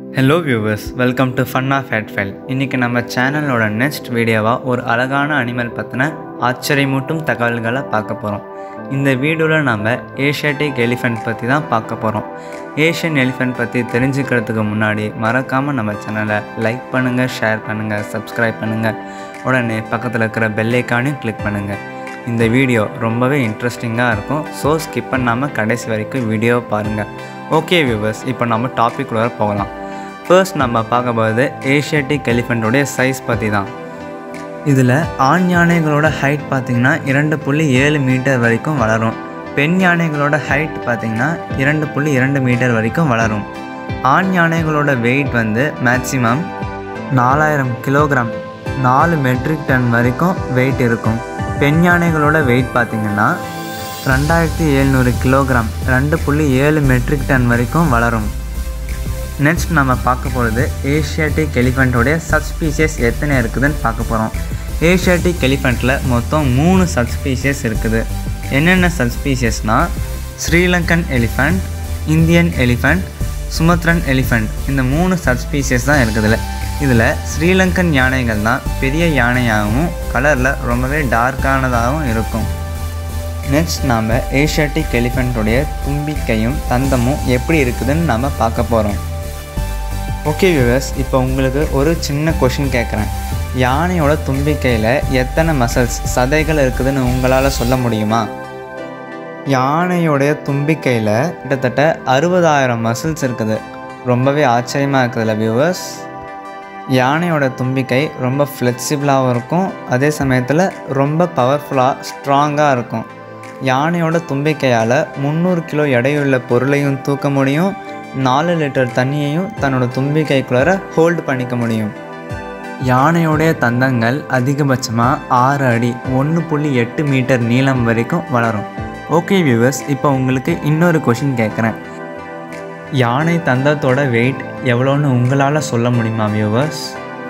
hello viewers welcome to fun of ஹெட்ஃபெல் இன்றைக்கி நம்ம சேனலோட நெக்ஸ்ட் வீடியோவாக ஒரு அழகான அனிமல் பற்றின ஆச்சரியமூட்டும் தகவல்களை பார்க்க போகிறோம் இந்த வீடியோவில் நம்ம ஏஷியாட்டிக் எலிஃபெண்ட் பற்றி தான் பார்க்க போகிறோம் ஏஷியன் எலிஃபெண்ட் பற்றி தெரிஞ்சுக்கிறதுக்கு முன்னாடி மறக்காமல் நம்ம சேனலை லைக் பண்ணுங்கள் ஷேர் பண்ணுங்கள் சப்ஸ்கிரைப் பண்ணுங்கள் உடனே பக்கத்தில் இருக்கிற பெல்லைக்கானையும் கிளிக் பண்ணுங்கள் இந்த வீடியோ ரொம்பவே இன்ட்ரெஸ்டிங்காக இருக்கும் ஸோ ஸ்கிப் பண்ணாமல் கடைசி வரைக்கும் வீடியோவை பாருங்கள் ஓகே வியூவர்ஸ் இப்போ நம்ம டாபிக் வர போகலாம் ஃபர்ஸ்ட் நம்ம பார்க்க போகிறது ஏஷியாட்டிக் எலிஃபெண்ட்டோடைய சைஸ் பற்றி தான் இதில் ஆண் யானைகளோட ஹைட் பார்த்திங்கன்னா இரண்டு புள்ளி ஏழு மீட்டர் வரைக்கும் வளரும் பெண் யானைகளோட ஹைட் பார்த்திங்கன்னா இரண்டு புள்ளி இரண்டு மீட்டர் வரைக்கும் வளரும் ஆண் யானைகளோட வெயிட் வந்து மேக்ஸிமம் நாலாயிரம் கிலோகிராம் நாலு மெட்ரிக் டன் வரைக்கும் வெயிட் இருக்கும் பெண் யானைகளோட வெயிட் பார்த்திங்கன்னா ரெண்டாயிரத்தி எழுநூறு கிலோகிராம் ரெண்டு புள்ளி ஏழு மெட்ரிக் டன் வரைக்கும் வளரும் நெக்ஸ்ட் நம்ம பார்க்க போகிறது ஏஷியாட்டிக் எலிஃபெண்ட்டோடைய சப்ஸ்பீசியஸ் எத்தனை இருக்குதுன்னு பார்க்க போகிறோம் ஏஷியாட்டிக் எலிஃபெண்ட்டில் மொத்தம் மூணு சப்ஸ்பீசியஸ் இருக்குது என்னென்ன சப்ஸ்பீசியஸ்னால் Sri Lankan elephant Indian elephant Sumatran elephant இந்த மூணு சப்ஸ்பீசியஸ் தான் இருக்குதுல இதில் ஸ்ரீலங்கன் யானைகள் தான் பெரிய யானையாகவும் கலரில் ரொம்பவே டார்க்கானதாகவும் இருக்கும் நெக்ஸ்ட் நாம் ஏஷியாட்டிக் எலிஃபெண்ட்டோடைய தும்பிக்கையும் தந்தமும் எப்படி இருக்குதுன்னு நாம் பார்க்க போகிறோம் ஓகே வியூவர்ஸ் இப்போ உங்களுக்கு ஒரு சின்ன கொஷின் கேட்குறேன் யானையோட தும்பிக்கையில் எத்தனை மசில்ஸ் சதைகள் இருக்குதுன்னு உங்களால் சொல்ல முடியுமா யானையோடைய தும்பிக்கையில் கிட்டத்தட்ட அறுபதாயிரம் மசில்ஸ் இருக்குது ரொம்பவே ஆச்சரியமாக இருக்குதுல்ல வியூவர்ஸ் யானையோட தும்பிக்கை ரொம்ப ஃப்ளெக்சிபிளாகவும் இருக்கும் அதே சமயத்தில் ரொம்ப பவர்ஃபுல்லாக ஸ்ட்ராங்காக இருக்கும் யானையோட தும்பிக்கையால் முந்நூறு கிலோ எடையுள்ள பொருளையும் தூக்க முடியும் நாலு லிட்டர் தண்ணியையும் தன்னோட தும்பிக்கைக்குள்ளார ஹோல்டு பண்ணிக்க முடியும் யானையோடைய தந்தங்கள் அதிகபட்சமாக ஆறு அடி ஒன்று புள்ளி எட்டு மீட்டர் நீளம் வரைக்கும் வளரும் ஓகே வியூவர்ஸ் இப்போ உங்களுக்கு இன்னொரு கொஷின் கேட்குறேன் யானை தந்தத்தோட வெயிட் எவ்வளோன்னு உங்களால் சொல்ல முடியுமா வியூவர்ஸ்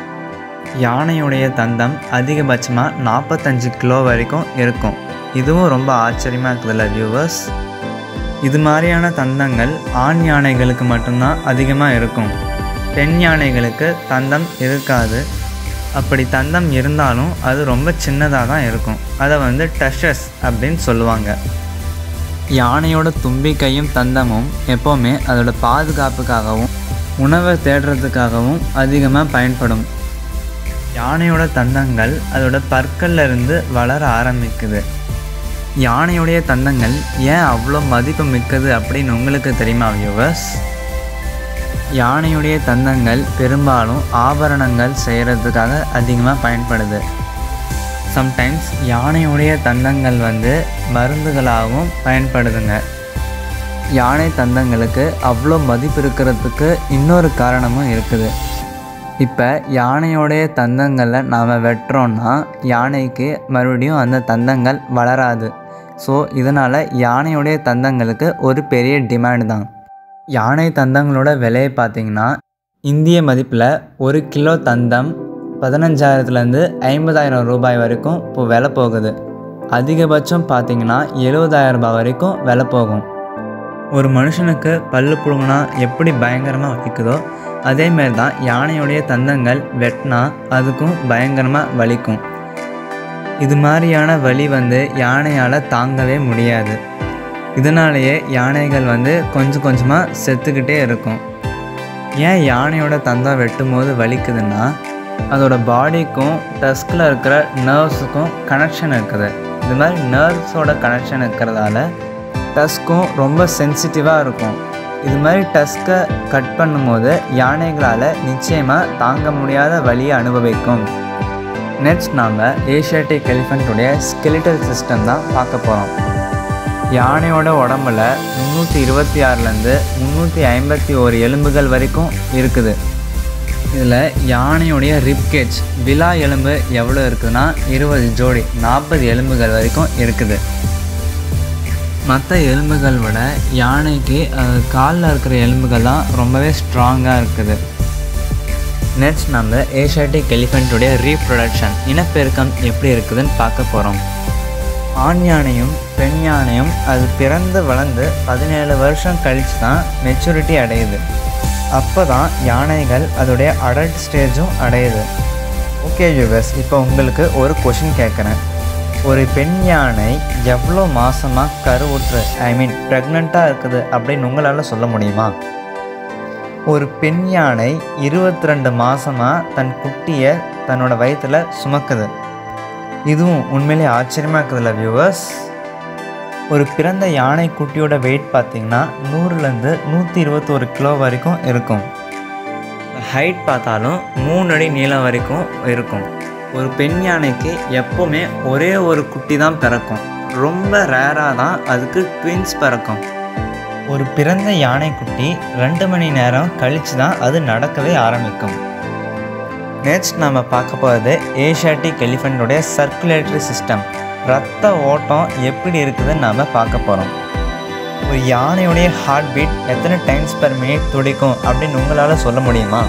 யானையுடைய தந்தம் அதிகபட்சமாக நாற்பத்தஞ்சு கிலோ வரைக்கும் இருக்கும் இதுவும் ரொம்ப ஆச்சரியமாக இருக்குதுல்ல வியூவர்ஸ் இது மாதிரியான தந்தங்கள் ஆண் யானைகளுக்கு மட்டும்தான் அதிகமாக இருக்கும் பெண் யானைகளுக்கு தந்தம் இருக்காது அப்படி தந்தம் இருந்தாலும் அது ரொம்ப சின்னதாக தான் இருக்கும் அதை வந்து டஷஸ் அப்படின்னு சொல்லுவாங்க யானையோட தும்பிக்கையும் தந்தமும் எப்போவுமே அதோட பாதுகாப்புக்காகவும் உணவை தேடுறதுக்காகவும் அதிகமாக பயன்படும் யானையோட தந்தங்கள் அதோட பற்கள்ல இருந்து வளர ஆரம்பிக்குது யானையுடைய தந்தங்கள் ஏன் அவ்வளோ மதிப்பு மிக்கது அப்படின்னு உங்களுக்கு தெரியுமா வியூவர்ஸ் யானையுடைய தந்தங்கள் பெரும்பாலும் ஆபரணங்கள் செய்கிறதுக்காக அதிகமாக பயன்படுது சம்டைம்ஸ் யானையுடைய தந்தங்கள் வந்து மருந்துகளாகவும் பயன்படுதுங்க யானை தந்தங்களுக்கு அவ்வளோ மதிப்பு இருக்கிறதுக்கு இன்னொரு காரணமும் இருக்குது இப்போ யானையோடைய தந்தங்களை நாம் வெட்டுறோன்னா யானைக்கு மறுபடியும் அந்த தந்தங்கள் வளராது ஸோ இதனால் யானையுடைய தந்தங்களுக்கு ஒரு பெரிய டிமாண்ட் தான் யானை தந்தங்களோட விலையை பார்த்திங்கன்னா இந்திய மதிப்பில் ஒரு கிலோ தந்தம் பதினஞ்சாயிரத்துலேருந்து ஐம்பதாயிரம் ரூபாய் வரைக்கும் இப்போ விலை போகுது அதிகபட்சம் பார்த்திங்கன்னா எழுபதாயிரம் ரூபாய் வரைக்கும் விலை போகும் ஒரு மனுஷனுக்கு பல்லு புழுங்கினா எப்படி பயங்கரமாக வலிக்குதோ அதேமாரி தான் யானையுடைய தந்தங்கள் வெட்டினா அதுக்கும் பயங்கரமாக வலிக்கும் இது மாதிரியான வலி வந்து யானையால் தாங்கவே முடியாது இதனாலேயே யானைகள் வந்து கொஞ்சம் கொஞ்சமாக செத்துக்கிட்டே இருக்கும் ஏன் யானையோட தந்தம் வெட்டும் போது வலிக்குதுன்னா அதோட பாடிக்கும் டஸ்கில் இருக்கிற நர்வ்ஸுக்கும் கனெக்ஷன் இருக்குது இது மாதிரி நர்வ்ஸோட கனெக்ஷன் இருக்கிறதால டஸ்க்கும் ரொம்ப சென்சிட்டிவாக இருக்கும் இது மாதிரி டஸ்க்கை கட் பண்ணும்போது யானைகளால் நிச்சயமாக தாங்க முடியாத வலியை அனுபவிக்கும் நெக்ஸ்ட் நாம் ஏஷியாட்டிக் எலிஃபெண்ட்டுடைய ஸ்கெலிட்டல் சிஸ்டம் தான் பார்க்க போகிறோம் யானையோட உடம்புல முந்நூற்றி இருபத்தி ஆறுலேருந்து முந்நூற்றி ஐம்பத்தி ஓரு எலும்புகள் வரைக்கும் இருக்குது இதில் யானையுடைய ரிப்கேஜ் விலா எலும்பு எவ்வளோ இருக்குதுன்னா இருபது ஜோடி நாற்பது எலும்புகள் வரைக்கும் இருக்குது மற்ற எலும்புகள் விட யானைக்கு காலில் இருக்கிற எலும்புகள் தான் ரொம்பவே ஸ்ட்ராங்காக இருக்குது நெக்ஸ்ட் நம்ம ஏஷியாட்டிக் எலிஃபெண்ட்டுடைய ரீப்ரொடக்ஷன் இனப்பெருக்கம் எப்படி இருக்குதுன்னு பார்க்க போகிறோம் ஆண் யானையும் பெண் யானையும் அது பிறந்து வளர்ந்து பதினேழு வருஷம் கழித்து தான் மெச்சூரிட்டி அடையுது அப்போ தான் யானைகள் அதோடைய அடல்ட் ஸ்டேஜும் அடையுது ஓகே யூவர்ஸ் இப்போ உங்களுக்கு ஒரு கொஷின் கேட்குறேன் ஒரு பெண் யானை எவ்வளோ மாதமாக கருவுற்று ஐ மீன் ப்ரெக்னெண்ட்டாக இருக்குது அப்படின்னு உங்களால் சொல்ல முடியுமா ஒரு பெண் யானை இருபத்தி ரெண்டு மாதமாக தன் குட்டியை தன்னோட வயிற்றில் சுமக்குது இதுவும் உண்மையிலே ஆச்சரியமாக இருக்குதுல்ல வியூவர்ஸ் ஒரு பிறந்த யானை குட்டியோட வெயிட் பார்த்திங்கன்னா நூறுலேருந்து நூற்றி இருபத்தோரு கிலோ வரைக்கும் இருக்கும் ஹைட் பார்த்தாலும் மூணு அடி நீளம் வரைக்கும் இருக்கும் ஒரு பெண் யானைக்கு எப்போவுமே ஒரே ஒரு குட்டி தான் பிறக்கும் ரொம்ப ரேராக தான் அதுக்கு ட்வின்ஸ் பிறக்கும் ஒரு பிறந்த யானைக்குட்டி ரெண்டு மணி நேரம் கழித்து தான் அது நடக்கவே ஆரம்பிக்கும் நெக்ஸ்ட் நம்ம பார்க்க போகிறது ஏஷியாட்டிக் எலிஃபெண்ட்டுடைய சர்க்குலேட்டரி சிஸ்டம் ரத்த ஓட்டம் எப்படி இருக்குதுன்னு நாம் பார்க்க போகிறோம் ஒரு யானையுடைய ஹார்ட் பீட் எத்தனை டைம்ஸ் பெர் மினிட் துடிக்கும் அப்படின்னு உங்களால் சொல்ல முடியுமா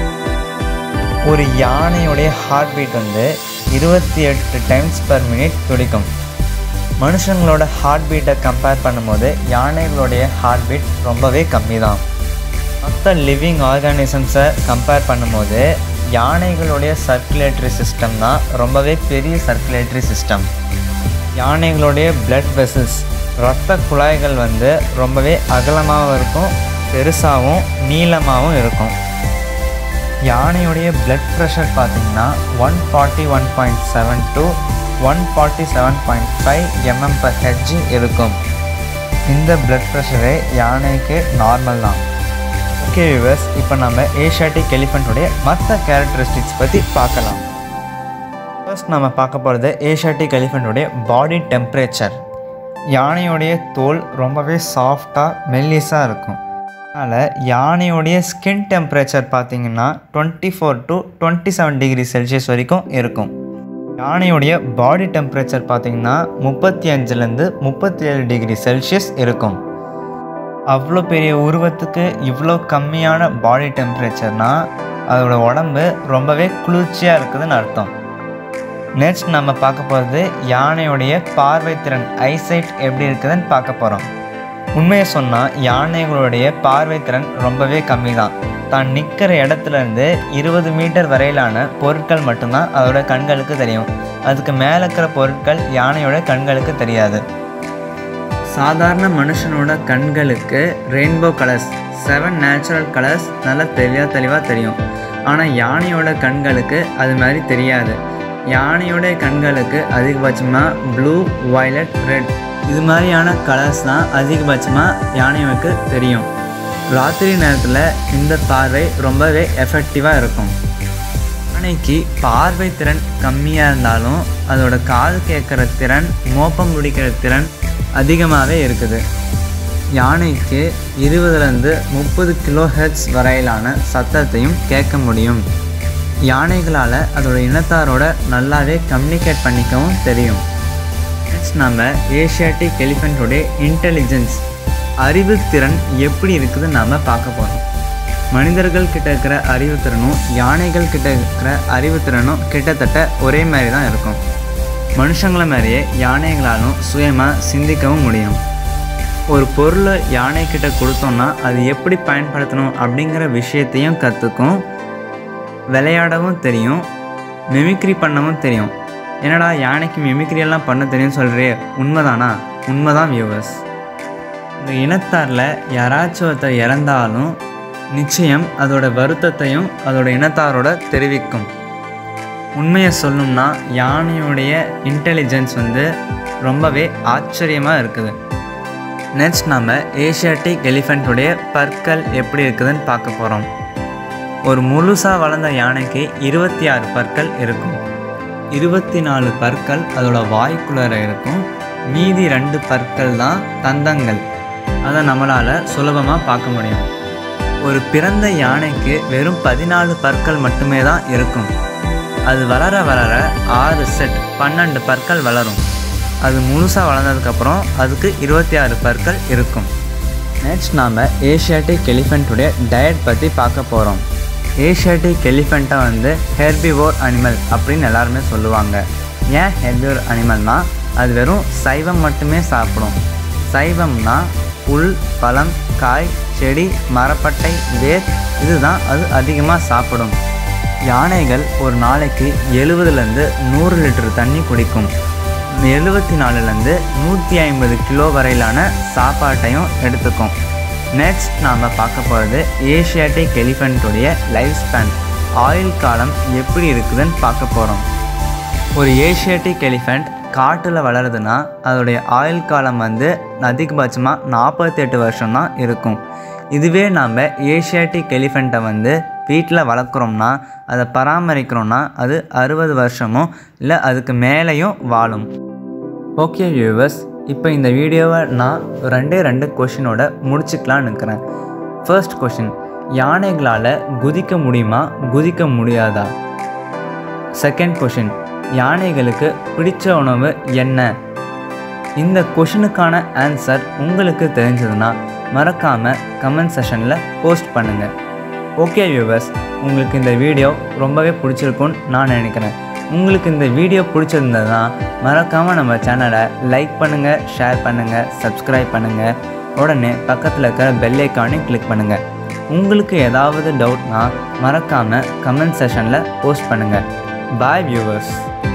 ஒரு யானையுடைய ஹார்ட் பீட் வந்து இருபத்தி எட்டு டைம்ஸ் பெர் மினிட் துடிக்கும் மனுஷங்களோட ஹார்ட் பீட்டை கம்பேர் பண்ணும்போது யானைகளுடைய ஹார்ட் பீட் ரொம்பவே கம்மி தான் மற்ற லிவிங் ஆர்கானிசம்ஸை கம்பேர் பண்ணும்போது யானைகளுடைய சர்க்குலேட்டரி சிஸ்டம் தான் ரொம்பவே பெரிய சர்க்குலேட்டரி சிஸ்டம் யானைகளுடைய பிளட் வெசல்ஸ் இரத்த குழாய்கள் வந்து ரொம்பவே அகலமாகவும் இருக்கும் பெருசாகவும் நீளமாகவும் இருக்கும் யானையுடைய பிளட் ப்ரெஷர் பார்த்திங்கன்னா one forty one point seven to one forty seven point five MM per H இருக்கும் இந்த பிளட் ப்ரெஷரே யானைக்கு நார்மல் தான் ஓகே விவர்ஸ் இப்போ நம்ம ஏஷியாட்டிக் எலிஃபெண்ட்டுடைய மற்ற கேரக்டரிஸ்டிக்ஸ் பற்றி பார்க்கலாம் ஃபர்ஸ்ட் நம்ம பார்க்க போகிறது ஏஷியாட்டிக் எலிஃபெண்ட்டுடைய பாடி டெம்பரேச்சர் யானையுடைய தோல் ரொம்பவே சாஃப்டாக மெல்லிஸாக இருக்கும் அதனால் யானையுடைய ஸ்கின் டெம்பரேச்சர் பார்த்திங்கன்னா twenty four to twenty seven degree Celsius வரைக்கும் இருக்கும் யானையுடைய பாடி டெம்பரேச்சர் பார்த்திங்கன்னா முப்பத்தி அஞ்சுலேருந்து முப்பத்தி ஏழு டிகிரி செல்சியஸ் இருக்கும் அவ்வளோ பெரிய உருவத்துக்கு இவ்வளோ கம்மியான பாடி டெம்பரேச்சர்னால் அதோட உடம்பு ரொம்பவே குளிர்ச்சியாக இருக்குதுன்னு அர்த்தம் நெக்ஸ்ட் நம்ம பார்க்க போகிறது யானையுடைய பார்வை திறன் ஐசைட் எப்படி இருக்குதுன்னு பார்க்க போகிறோம் உண்மையை சொன்னால் யானைகளுடைய பார்வை திறன் ரொம்பவே கம்மி தான் தான் நிற்கிற இடத்துலேருந்து இருபது மீட்டர் வரையிலான பொருட்கள் மட்டும்தான் அதோட கண்களுக்கு தெரியும் அதுக்கு மேலே இருக்கிற பொருட்கள் யானையோட கண்களுக்கு தெரியாது சாதாரண மனுஷனோட கண்களுக்கு rainbow colours seven natural colours நல்லா தெளிவாக தெளிவாக தெரியும் ஆனால் யானையோட கண்களுக்கு அது மாதிரி தெரியாது யானையோட கண்களுக்கு அதிகபட்சமாக ப்ளூ வயலட் ரெட் இது மாதிரியான கலர்ஸ் தான் அதிகபட்சமாக யானைகளுக்கு தெரியும் ராத்திரி நேரத்தில் இந்த பார்வை ரொம்பவே எஃபெக்டிவாக இருக்கும் யானைக்கு பார்வை திறன் கம்மியாக இருந்தாலும் அதோட காது கேட்குற திறன் மோப்பம் பிடிக்கிற திறன் அதிகமாகவே இருக்குது யானைக்கு இருபதுலேருந்து முப்பது கிலோ ஹெர்ட்ஸ் வரையிலான சத்தத்தையும் கேட்க முடியும் யானைகளால் அதோட இனத்தாரோட நல்லாவே கம்யூனிகேட் பண்ணிக்கவும் தெரியும் நெக்ஸ்ட் நம்ம ஏஷியாட்டிக் எலிஃபெண்ட்டோடைய இன்டெலிஜென்ஸ் அறிவுத்திறன் எப்படி இருக்குது நாம் பார்க்க போகிறோம் மனிதர்கள் கிட்ட இருக்கிற அறிவுத்திறனும் யானைகள் கிட்ட இருக்கிற அறிவுத்திறனும் கிட்டத்தட்ட ஒரே மாதிரி தான் இருக்கும் மனுஷங்களை மாதிரியே யானைகளாலும் சுயமாக சிந்திக்கவும் முடியும் ஒரு பொருளை யானைக்கிட்ட கொடுத்தோம்னா அது எப்படி பயன்படுத்தணும் அப்படிங்கிற விஷயத்தையும் கற்றுக்கும் விளையாடவும் தெரியும் மிமிக்ரி பண்ணவும் தெரியும் என்னடா யானைக்கு மிமிக்ரி எல்லாம் பண்ண தெரியும் சொல்கிறே உண்மைதானா உண்மைதான் வியூவர்ஸ் இந்த இனத்தாரில் யாராச்சும் ஒருத்தர் இறந்தாலும் நிச்சயம் அதோட வருத்தத்தையும் அதோட இனத்தாரோட தெரிவிக்கும் உண்மையை சொல்லணும்னா யானையுடைய இன்டெலிஜென்ஸ் வந்து ரொம்பவே ஆச்சரியமாக இருக்குது நெக்ஸ்ட் நம்ம ஏஷியாட்டிக் எலிஃபெண்ட்டுடைய பற்கள் எப்படி இருக்குதுன்னு பார்க்க போகிறோம் ஒரு முழுசாக வளர்ந்த யானைக்கு இருபத்தி ஆறு பற்கள் இருக்கும் இருபத்தி நாலு பற்கள் அதோட வாய்க்குள்ளார இருக்கும் மீதி ரெண்டு பற்கள் தான் தந்தங்கள் அதை நம்மளால் சுலபமாக பார்க்க முடியும் ஒரு பிறந்த யானைக்கு வெறும் பதினாலு பற்கள் மட்டுமே தான் இருக்கும் அது வளர வளர ஆறு செட் பன்னெண்டு பற்கள் வளரும் அது முழுசாக வளர்ந்ததுக்கப்புறம் அதுக்கு இருபத்தி ஆறு பற்கள் இருக்கும் நெக்ஸ்ட் நாம் ஏஷியாட்டிக் எலிஃபெண்ட்டுடைய டயட் பற்றி பார்க்க போகிறோம் ஏஷியாட்டிக் எலிஃபெண்ட்டை வந்து ஹெர்பிவோர் அனிமல் அப்படின்னு எல்லாருமே சொல்லுவாங்க ஏன் ஹெர்பிவோர் அனிமல்னா அது வெறும் சைவம் மட்டுமே சாப்பிடும் சைவம்னா புல் பழம் காய் செடி மரப்பட்டை வேர் இதுதான் அது அதிகமாக சாப்பிடும் யானைகள் ஒரு நாளைக்கு எழுபதுலேருந்து நூறு லிட்டர் தண்ணி குடிக்கும் எழுபத்தி நாலுலேருந்து நூற்றி ஐம்பது கிலோ வரையிலான சாப்பாட்டையும் எடுத்துக்கும் நெக்ஸ்ட் நாம் பார்க்க போகிறது ஏஷியாட்டிக் எலிஃபெண்ட்டுடைய லைஃப் ஸ்பேன் ஆயுள் காலம் எப்படி இருக்குதுன்னு பார்க்க போகிறோம் ஒரு ஏஷியாட்டிக் எலிஃபெண்ட் காட்டில் வளருதுன்னா அதோடைய ஆயுள் காலம் வந்து அதிகபட்சமாக நாற்பத்தெட்டு வருஷம் தான் இருக்கும் இதுவே நாம் ஏஷியாட்டிக் எலிஃபெண்ட்டை வந்து வீட்டில் வளர்க்குறோம்னா அதை பராமரிக்கிறோம்னா அது அறுபது வருஷமும் இல்லை அதுக்கு மேலேயும் வாழும் ஓகே வியூவர்ஸ் இப்போ இந்த வீடியோவை நான் ரெண்டே ரெண்டு கொஷினோட முடிச்சுக்கலான்னு இருக்கிறேன் ஃபர்ஸ்ட் கொஷின் யானைகளால் குதிக்க முடியுமா குதிக்க முடியாதா செகண்ட் கொஷின் யானைகளுக்கு பிடிச்ச உணவு என்ன இந்த கொஷினுக்கான ஆன்சர் உங்களுக்கு தெரிஞ்சதுன்னா மறக்காமல் கமெண்ட் செஷனில் போஸ்ட் பண்ணுங்கள் ஓகே வியூவர்ஸ் உங்களுக்கு இந்த வீடியோ ரொம்பவே பிடிச்சிருக்கும்னு நான் நினைக்கிறேன் உங்களுக்கு இந்த வீடியோ பிடிச்சிருந்ததுன்னா மறக்காமல் நம்ம சேனலை லைக் பண்ணுங்கள் ஷேர் பண்ணுங்கள் சப்ஸ்கிரைப் பண்ணுங்கள் உடனே பக்கத்தில் இருக்கிற பெல் ஐக்கானையும் கிளிக் பண்ணுங்கள் உங்களுக்கு ஏதாவது டவுட்னா மறக்காமல் கமெண்ட் செஷனில் போஸ்ட் பண்ணுங்கள் பாய் வியூவர்ஸ்